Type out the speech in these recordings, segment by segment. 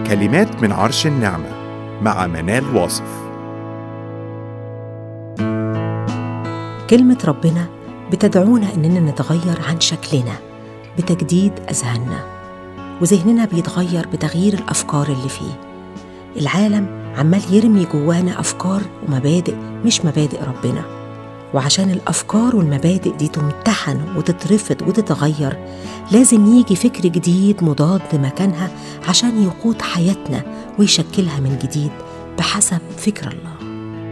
كلمات من عرش النعمة مع منال واصف كلمة ربنا بتدعونا إننا نتغير عن شكلنا بتجديد أذهاننا وذهننا بيتغير بتغيير الأفكار اللي فيه العالم عمال يرمي جوانا أفكار ومبادئ مش مبادئ ربنا وعشان الأفكار والمبادئ دي تمتحن وتترفض وتتغير لازم يجي فكر جديد مضاد مكانها عشان يقود حياتنا ويشكلها من جديد بحسب فكر الله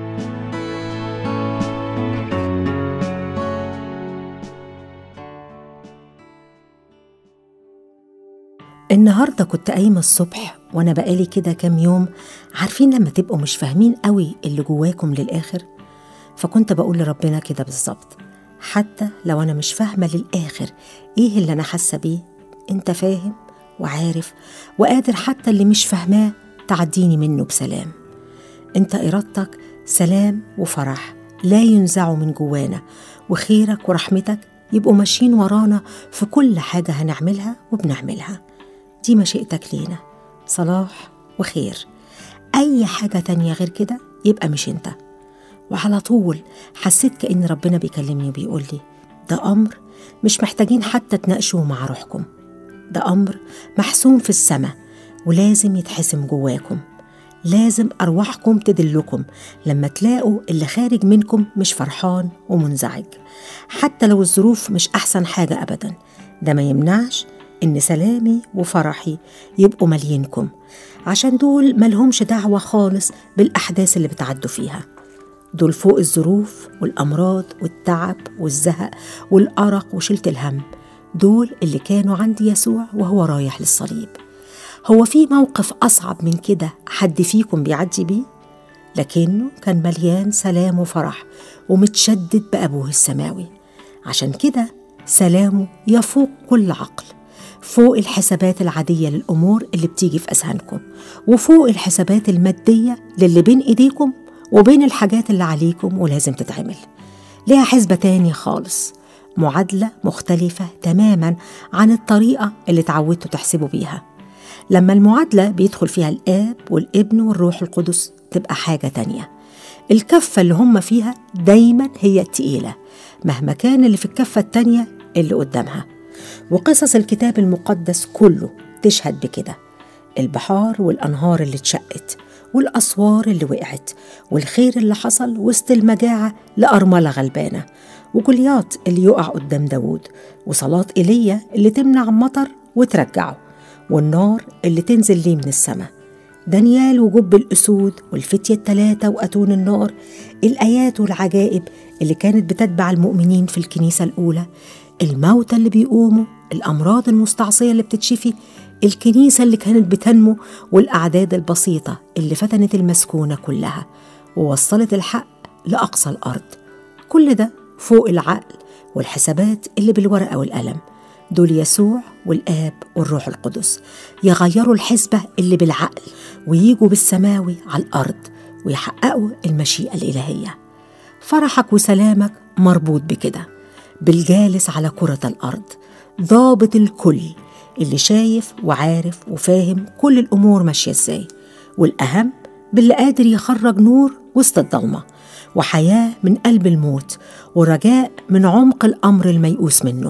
النهارده كنت قايمه الصبح وانا بقالي كده كام يوم عارفين لما تبقوا مش فاهمين قوي اللي جواكم للاخر فكنت بقول لربنا كده بالظبط حتى لو انا مش فاهمه للاخر ايه اللي انا حاسه بيه انت فاهم وعارف وقادر حتى اللي مش فاهماه تعديني منه بسلام انت ارادتك سلام وفرح لا ينزعوا من جوانا وخيرك ورحمتك يبقوا ماشيين ورانا في كل حاجه هنعملها وبنعملها دي مشيئتك لينا صلاح وخير أي حاجة تانية غير كده يبقى مش أنت وعلى طول حسيت كأن ربنا بيكلمني وبيقول لي ده أمر مش محتاجين حتى تناقشوه مع روحكم ده أمر محسوم في السماء ولازم يتحسم جواكم لازم أرواحكم تدلكم لما تلاقوا اللي خارج منكم مش فرحان ومنزعج حتى لو الظروف مش أحسن حاجة أبدا ده ما يمنعش إن سلامي وفرحي يبقوا مالينكم عشان دول ملهمش دعوة خالص بالأحداث اللي بتعدوا فيها دول فوق الظروف والأمراض والتعب والزهق والأرق وشيلة الهم دول اللي كانوا عند يسوع وهو رايح للصليب هو في موقف أصعب من كده حد فيكم بيعدي بيه؟ لكنه كان مليان سلام وفرح ومتشدد بأبوه السماوي عشان كده سلامه يفوق كل عقل فوق الحسابات العادية للأمور اللي بتيجي في أذهانكم وفوق الحسابات المادية للي بين إيديكم وبين الحاجات اللي عليكم ولازم تتعمل ليها حسبة تاني خالص معادلة مختلفة تماما عن الطريقة اللي اتعودتوا تحسبوا بيها لما المعادلة بيدخل فيها الآب والابن والروح القدس تبقى حاجة تانية الكفة اللي هم فيها دايما هي التقيلة مهما كان اللي في الكفة التانية اللي قدامها وقصص الكتاب المقدس كله تشهد بكده البحار والأنهار اللي اتشقت والأسوار اللي وقعت والخير اللي حصل وسط المجاعة لأرملة غلبانة وجولياط اللي يقع قدام داوود وصلاة إيليا اللي تمنع مطر وترجعه والنار اللي تنزل ليه من السماء دانيال وجب الأسود والفتية التلاتة وأتون النار الآيات والعجائب اللي كانت بتتبع المؤمنين في الكنيسة الأولى الموتى اللي بيقوموا الأمراض المستعصية اللي بتتشفي الكنيسة اللي كانت بتنمو والأعداد البسيطة اللي فتنت المسكونة كلها ووصلت الحق لأقصى الأرض كل ده فوق العقل والحسابات اللي بالورقة والقلم دول يسوع والآب والروح القدس يغيروا الحسبة اللي بالعقل ويجوا بالسماوي على الأرض ويحققوا المشيئة الإلهية فرحك وسلامك مربوط بكده بالجالس على كرة الأرض ضابط الكل اللي شايف وعارف وفاهم كل الأمور ماشية إزاي والأهم باللي قادر يخرج نور وسط الضلمة وحياة من قلب الموت ورجاء من عمق الأمر الميؤوس منه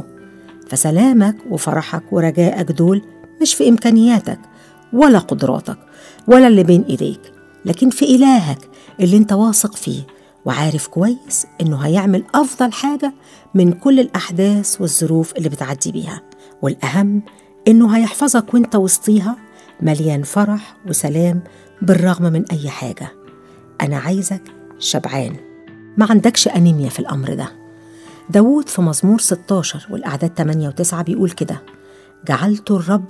فسلامك وفرحك ورجائك دول مش في إمكانياتك ولا قدراتك ولا اللي بين إيديك لكن في إلهك اللي انت واثق فيه وعارف كويس إنه هيعمل أفضل حاجة من كل الأحداث والظروف اللي بتعدي بيها والأهم إنه هيحفظك وانت وسطيها مليان فرح وسلام بالرغم من أي حاجة أنا عايزك شبعان ما عندكش أنيميا في الأمر ده داود في مزمور 16 والأعداد 8 و9 بيقول كده جعلت الرب